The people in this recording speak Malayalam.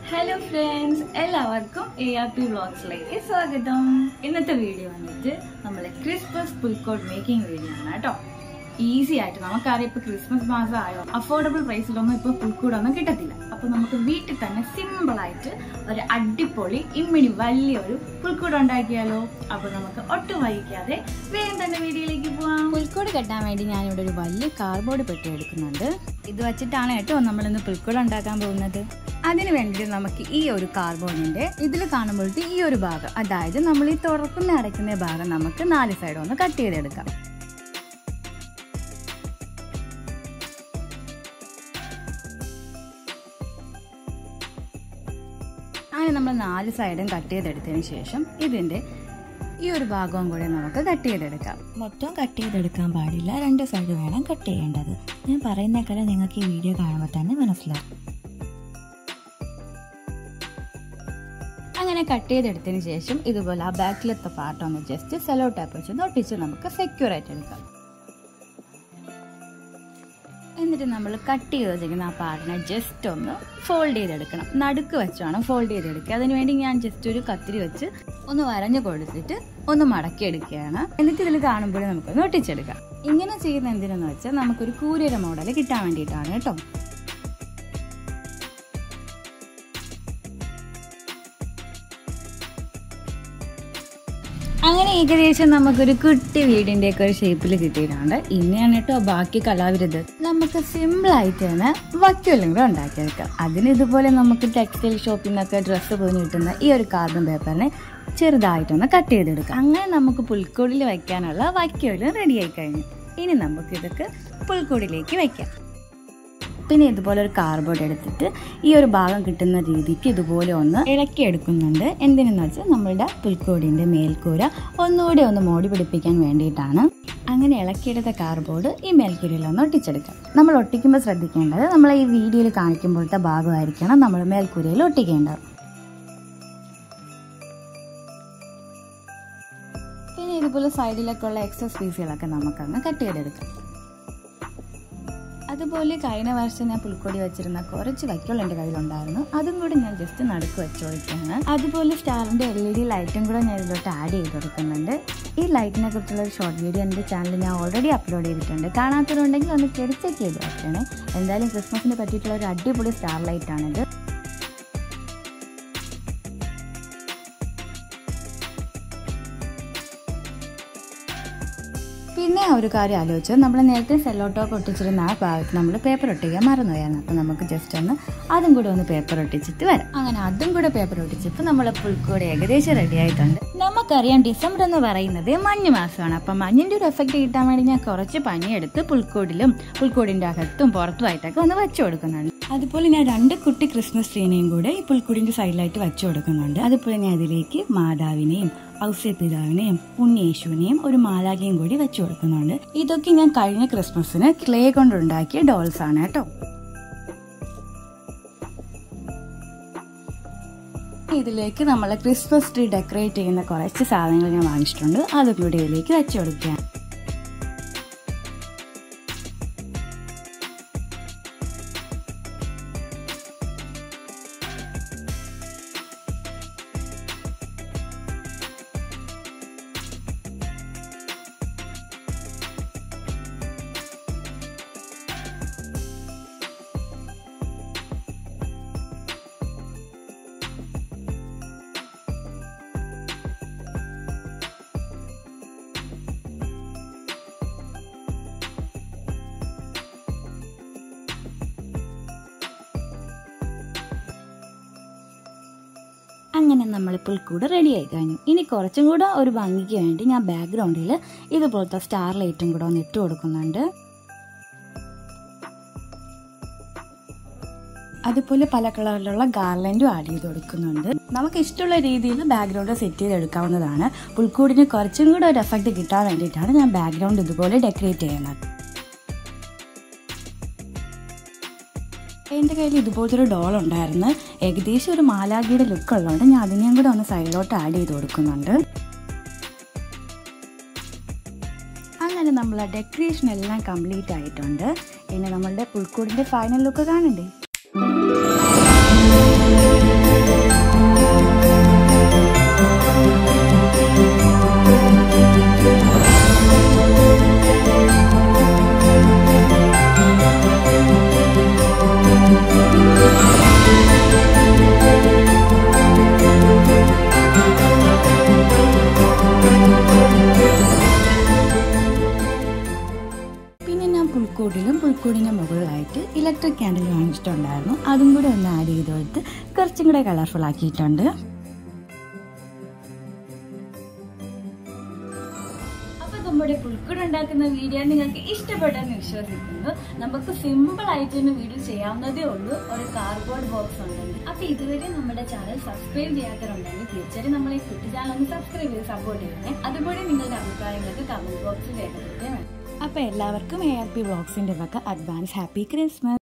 ഹലോ ഫ്രണ്ട്സ് എല്ലാവർക്കും എ ആർ പി വ്ളോഗ്സിലേക്ക് സ്വാഗതം ഇന്നത്തെ വീഡിയോ വന്നിട്ട് നമ്മളെ ക്രിസ്മസ് പുൽക്കോട്ട് മേക്കിംഗ് വീഡിയോ ആണ് കേട്ടോ ഈസി ആയിട്ട് നമുക്കറിയാം ഇപ്പൊ ക്രിസ്മസ് മാസം ആയോ അഫോർഡബിൾ പ്രൈസിലൊന്നും ഇപ്പൊ പുൽക്കൂടൊന്നും കിട്ടത്തില്ല അപ്പൊ നമുക്ക് വീട്ടിൽ തന്നെ സിമ്പിൾ ആയിട്ട് ഒരു അടിപൊളി ഇമ്മിണി വലിയൊരു പുൽക്കൂട് ഉണ്ടാക്കിയാലോ അപ്പൊ നമുക്ക് ഒട്ടും വൈകിക്കാതെ വേഗം തന്നെ വീഡിയോയിലേക്ക് പോവാം പുൽക്കൂട് കെട്ടാൻ വേണ്ടി ഞാനിവിടെ ഒരു വലിയ കാർഡ്ബോർഡ് പെട്ടി എടുക്കുന്നുണ്ട് ഇത് വെച്ചിട്ടാണ് കേട്ടോ നമ്മൾ ഇന്ന് പുൽക്കൂട് ഉണ്ടാക്കാൻ പോകുന്നത് അതിന് വേണ്ടിയിട്ട് നമുക്ക് ഈ ഒരു കാർബോർഡിന്റെ ഇതിൽ കാണുമ്പോഴത്തെ ഈ ഒരു ഭാഗം അതായത് നമ്മൾ ഈ തുറക്കുന്ന അടയ്ക്കുന്ന ഭാഗം നമുക്ക് നാല് സൈഡ് ഒന്ന് കട്ട് ചെയ്തെടുക്കാം അങ്ങനെ നമ്മൾ നാല് സൈഡും കട്ട് ചെയ്തെടുത്തതിന് ശേഷം ഇതിന്റെ ഈ ഒരു ഭാഗവും കൂടെ നമുക്ക് കട്ട് ചെയ്തെടുക്കാം മൊത്തം കട്ട് ചെയ്തെടുക്കാൻ പാടില്ല രണ്ട് സൈഡ് വേണം കട്ട് ചെയ്യേണ്ടത് ഞാൻ പറയുന്നേക്കാളും നിങ്ങൾക്ക് ഈ വീഡിയോ കാണുമ്പോൾ തന്നെ മനസ്സിലാവും അങ്ങനെ കട്ട് ചെയ്തെടുത്തതിന് ശേഷം ഇതുപോലെ ആ ബാക്കിലത്തെ പാർട്ട് ഒന്ന് ജസ്റ്റ് സെലോ ടാപ്പ് വെച്ച് ഒട്ടിച്ച് നമുക്ക് സെക്യൂർ ആയിട്ട് എടുക്കാം എന്നിട്ട് നമ്മൾ കട്ട് ചെയ്ത് വെച്ചിരിക്കുന്ന ആ പാർട്ടിനെ ജസ്റ്റ് ഒന്ന് ഫോൾഡ് ചെയ്തെടുക്കണം നടുക്ക് വെച്ച് വേണം ഫോൾഡ് ചെയ്തെടുക്കുക അതിനുവേണ്ടി ഞാൻ ജസ്റ്റ് ഒരു കത്തിരി വെച്ച് ഒന്ന് വരഞ്ഞു കൊടുത്തിട്ട് ഒന്ന് മടക്കി എടുക്കുകയാണ് എന്നിട്ട് ഇതിൽ കാണുമ്പോൾ നമുക്കൊന്ന് ഒട്ടിച്ചെടുക്കാം ഇങ്ങനെ ചെയ്യുന്ന എന്തിനെന്ന് വെച്ചാൽ നമുക്കൊരു കൂരിര മോഡൽ കിട്ടാൻ വേണ്ടിയിട്ടാണ് കേട്ടോ അങ്ങനെ ഏകദേശം നമുക്കൊരു കുട്ടി വീടിന്റെ ഒക്കെ ഒരു ഷേപ്പിൽ കിട്ടിയിട്ടുണ്ട് ഇനിയാണ് കേട്ടോ ബാക്കി കലാവിരുത് നമുക്ക് സിമ്പിൾ ആയിട്ട് തന്നെ വക്കോലും കൂടെ ഉണ്ടാക്കിയെടുക്കാം അതിന് ഇതുപോലെ നമുക്ക് ടെക്സ്റ്റൈൽ ഷോപ്പിൽ നിന്നൊക്കെ ഡ്രസ്സ് പോയി കിട്ടുന്ന ഈ ഒരു കാർബൺ പേപ്പറിനെ ചെറുതായിട്ടൊന്ന് കട്ട് ചെയ്തെടുക്കാം അങ്ങനെ നമുക്ക് പുൽക്കൂടിൽ വയ്ക്കാനുള്ള വക്കോലും റെഡിയായി കഴിഞ്ഞു ഇനി നമുക്ക് ഇതൊക്കെ പുൽക്കൂടിലേക്ക് വയ്ക്കാം പിന്നെ ഇതുപോലെ ഒരു കാർബോർഡ് എടുത്തിട്ട് ഈ ഒരു ഭാഗം കിട്ടുന്ന രീതിക്ക് ഇതുപോലെ ഒന്ന് ഇളക്കി എടുക്കുന്നുണ്ട് എന്തിനെന്ന് വെച്ചാൽ നമ്മളുടെ പുൽക്കോടിൻ്റെ മേൽക്കൂര ഒന്നുകൂടി ഒന്ന് മോടി പിടിപ്പിക്കാൻ വേണ്ടിയിട്ടാണ് അങ്ങനെ ഇളക്കിയെടുത്ത കാർബോർഡ് ഈ മേൽക്കൂരയിൽ ഒന്ന് ഒട്ടിച്ചെടുക്കാം നമ്മൾ ഒട്ടിക്കുമ്പോൾ ശ്രദ്ധിക്കേണ്ടത് നമ്മൾ ഈ വീഡിയോയിൽ കാണിക്കുമ്പോഴത്തെ ഭാഗമായിരിക്കണം നമ്മൾ മേൽക്കൂരയിൽ ഒട്ടിക്കേണ്ടത് പിന്നെ ഇതുപോലെ സൈഡിലൊക്കെയുള്ള എക്സസ് പീസുകളൊക്കെ നമുക്കങ്ങ് കട്ട് ചെയ്തെടുക്കാം അതുപോലെ കഴിഞ്ഞ വർഷം ഞാൻ പുൽക്കൊടി വെച്ചിരുന്ന കുറച്ച് വൈക്കോൾ എൻ്റെ കയ്യിലുണ്ടായിരുന്നു അതും കൂടി ഞാൻ ജസ്റ്റ് നടുക്ക് വെച്ച് കൊടുക്കുകയാണ് അതുപോലെ സ്റ്റാറിൻ്റെ എൽ ഇ ഡി ലൈറ്റും കൂടെ ഞാൻ ഇതിലോട്ട് ആഡ് ചെയ്ത് കൊടുക്കുന്നുണ്ട് ഈ ലൈറ്റിനെ കുറിച്ചുള്ള ഒരു ഷോർട്ട് വീഡിയോ എൻ്റെ ചാനലിൽ ഞാൻ ഓൾറെഡി അപ്ലോഡ് ചെയ്തിട്ടുണ്ട് കാണാത്തവരുണ്ടെങ്കിൽ ഒന്ന് കയറി ചെക്ക് ചെയ്ത് വെക്കണേ എന്തായാലും ക്രിസ്മസിനെ പറ്റിയിട്ടുള്ള ഒരു അടിപൊളി സ്റ്റാർ ലൈറ്റാണിത് പിന്നെ ആ ഒരു കാര്യം ആലോചിച്ചത് നമ്മൾ നേരത്തെ സെല്ലോ ടോപ്പ് ഒട്ടിച്ചിരുന്ന ആ ഭാഗത്ത് നമ്മൾ പേപ്പർ ഒട്ടിക്കാൻ മറന്നുപോയായിരുന്നു അപ്പം നമുക്ക് ജസ്റ്റ് ഒന്ന് അതും കൂടെ ഒന്ന് പേപ്പർ ഒട്ടിച്ചിട്ട് വരാം അങ്ങനെ അതും കൂടെ പേപ്പർ ഒട്ടിച്ചപ്പോൾ നമ്മൾ പുൽക്കൂടെ ഏകദേശം റെഡി ആയിട്ടുണ്ട് നമുക്കറിയാം ഡിസംബർ എന്ന് പറയുന്നത് മഞ്ഞ് മാസമാണ് അപ്പം മഞ്ഞിൻ്റെ ഒരു എഫക്റ്റ് കിട്ടാൻ വേണ്ടി ഞാൻ കുറച്ച് പനിയെടുത്ത് പുൽക്കൂടിലും പുൽക്കൂടിൻ്റെ അകത്തും പുറത്തുമായിട്ടൊക്കെ ഒന്ന് വെച്ചു കൊടുക്കുന്നുണ്ട് അതുപോലെ ഞാൻ രണ്ട് കുട്ടി ക്രിസ്മസ് ട്രീനെയും കൂടെ ഈ പുൽക്കൂടിൻ്റെ സൈഡിലായിട്ട് വെച്ചു കൊടുക്കുന്നുണ്ട് അതുപോലെ ഞാൻ ഇതിലേക്ക് മാതാവിനെയും ഔസ്യപിതാവിനെയും ഉണ്ണിയേശുവിനെയും ഒരു മാലാഖയും കൂടി വെച്ചു കൊടുക്കുന്നുണ്ട് ഇതൊക്കെ ഞാൻ കഴിഞ്ഞ ക്രിസ്മസിന് ക്ലേ കൊണ്ടുണ്ടാക്കിയ ഡോൾസ് ആണ് കേട്ടോ ഇതിലേക്ക് നമ്മൾ ക്രിസ്മസ് ട്രീ ഡെക്കറേറ്റ് ചെയ്യുന്ന കുറച്ച് സാധനങ്ങൾ ഞാൻ വാങ്ങിച്ചിട്ടുണ്ട് അതും കൂടി ഇതിലേക്ക് വെച്ചു കൊടുക്കുക അങ്ങനെ നമ്മളിപ്പോൾ കൂടെ റെഡി ആയി കഴിഞ്ഞു ഇനി കുറച്ചും കൂടെ ഒരു ഭംഗിക്ക് വേണ്ടി ഞാൻ ബാക്ക്ഗ്രൗണ്ടിൽ ഇതുപോലത്തെ സ്റ്റാർ ലൈറ്റും കൂടെ ഒന്ന് ഇട്ട് കൊടുക്കുന്നുണ്ട് അതുപോലെ പല കളറിലുള്ള ഗാർലൻഡും ആഡ് ചെയ്ത് കൊടുക്കുന്നുണ്ട് നമുക്ക് ഇഷ്ടമുള്ള രീതിയിൽ ബാക്ക്ഗ്രൗണ്ട് സെറ്റ് ചെയ്തെടുക്കാവുന്നതാണ് പുൽക്കൂടിന് കുറച്ചും കൂടെ ഒരു എഫക്റ്റ് കിട്ടാൻ വേണ്ടിയിട്ടാണ് ഞാൻ ബാക്ക്ഗ്രൗണ്ട് ഇതുപോലെ ഡെക്കറേറ്റ് ചെയ്യുന്നത് എൻ്റെ കയ്യിൽ ഇതുപോലത്തെ ഒരു ഡോൾ ഉണ്ടായിരുന്നു ഏകദേശം ഒരു മാലാഖിയുടെ ലുക്ക് ഉള്ളതുകൊണ്ട് ഞാൻ അതിനെയും കൂടെ ഒന്ന് സൈഡിലോട്ട് ആഡ് ചെയ്ത് കൊടുക്കുന്നുണ്ട് അങ്ങനെ നമ്മൾ ഡെക്കറേഷൻ എല്ലാം കംപ്ലീറ്റ് ആയിട്ടുണ്ട് ഇനി നമ്മളുടെ പുൽക്കൂടിൻ്റെ ഫൈനൽ ലുക്ക് കാണണ്ടേ ഇലക്ട്രിക് ക്യാൻഡിൽ വാങ്ങിച്ചിട്ടുണ്ടായിരുന്നു അതും കൂടെ ഒന്ന് ആഡ് ചെയ്ത് കൊടുത്ത് കുറച്ചും കൂടെ കളർഫുൾ ആക്കിയിട്ടുണ്ട് അപ്പൊ നമ്മുടെ പുൽക്കുട് ഉണ്ടാക്കുന്ന വീഡിയോ നിങ്ങൾക്ക് ഇഷ്ടപ്പെട്ടെന്ന് വിശ്വസിക്കുന്നു നമുക്ക് സിമ്പിൾ ആയിട്ട് തന്നെ വീഡിയോ ചെയ്യാവുന്നതേ ഉള്ളൂ ഒരു കാർഡ്ബോർഡ് ബോക്സ് ഉണ്ടെങ്കിൽ അപ്പൊ ഇതുവരെ നമ്മുടെ ചാനൽ സബ്സ്ക്രൈബ് ചെയ്യാത്തവരുണ്ടെങ്കിൽ തീർച്ചയായും നമ്മളെ കുട്ടി ചാനൽ ഒന്ന് സബ്സ്ക്രൈബ് ചെയ്ത് സപ്പോർട്ട് ചെയ്യണേ അതുപോലെ നിങ്ങളുടെ അഭിപ്രായങ്ങൾക്ക് കമന്റ് ബോക്സിൽ രേഖപ്പെടുത്തേ വേണം അപ്പോൾ എല്ലാവർക്കും എ ആർ പി വ്ളോഗ്സിൻ്റെ വക അഡ്വാൻസ് ഹാപ്പി ക്രിസ്മസ്